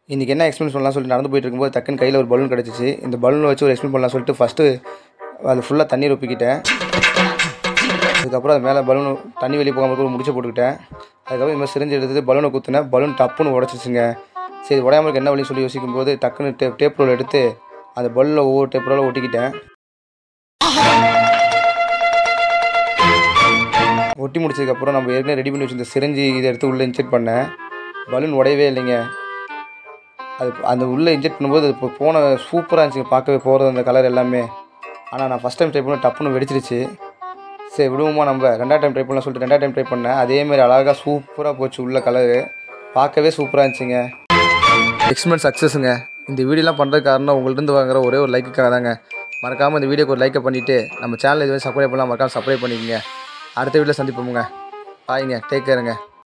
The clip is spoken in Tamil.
இன்றைக்கி என்ன எக்ஸ்பிளைன் பண்ணலாம் சொல்லிட்டு நடந்து போயிட்டு இருக்கும்போது டக்குன்னு கையில் ஒரு பலூன் கிடச்சிச்சு இந்த பலூனை வச்சு ஒரு எக்ஸ்பிளைன் பண்ணலாம் சொல்லிட்டு ஃபஸ்ட்டு அது ஃபுல்லாக தண்ணீர் ஒப்பிக்கிட்டேன் அதுக்கப்புறம் அது மேலே பலூன் தண்ணி வெளியே போகாமல் ஒரு முடிச்ச போட்டுக்கிட்டேன் அதுக்கப்புறம் இந்த மாதிரி சிரிஞ்சு எடுத்து பலூனை குத்துனேன் பலூன் டப்புன்னு உடச்சிச்சுங்க சரி உடையாம இருக்க என்ன வழி சொல்லி யோசிக்கும் போது டக்குன்னு டேப் டேப் ரோல் எடுத்து அந்த பலூனில் ஒவ்வொரு டேப் ரோலாக ஒட்டிக்கிட்டேன் ஒட்டி முடிச்சதுக்கப்புறம் நம்ம ஏற்கனவே ரெடி பண்ணி வச்சிருந்த சிரிஞ்சு இதை எடுத்து உள்ளே இன்ஜெக்ட் பண்ணேன் பலூன் உடையவே இல்லைங்க அது அந்த உள்ளே இன்ஜெக்ட் பண்ணும்போது அது இப்போ போன சூப்பராக இருந்துச்சுங்க பார்க்கவே போகிறது அந்த கலர் எல்லாமே ஆனால் நான் ஃபஸ்ட் டைம் ட்ரை பண்ண டப்புன்னு வெடிச்சிருச்சு சரி விடுவோமா நம்ம ரெண்டாவது டைம் ட்ரை பண்ணலாம் சொல்லிட்டு ரெண்டாவது டைம் ட்ரை பண்ணேன் அதேமாதிரி அழகாக சூப்பராக போச்சு உள்ள கலரு பார்க்கவே சூப்பராக இருந்துச்சுங்க எக்ஸ்பெரிமெண்ட் சக்ஸஸுங்க இந்த வீடியோலாம் பண்ணுறதுக்கு காரணம் உங்கள்கிட்ட வாங்குற ஒரே ஒரு லைக்குக்காக தாங்க மறக்காமல் இந்த வீடியோக்கு ஒரு லைக்கை பண்ணிவிட்டு நம்ம சேனல் இதுவரை சப்ஸ்கிரைப் பண்ணலாம் மறக்காமல் சப்ஸ்கிரைப் பண்ணிக்கோங்க அடுத்த வீடியோவில் சந்திப்போமுங்க பாய்ங்க டேக் கேருங்க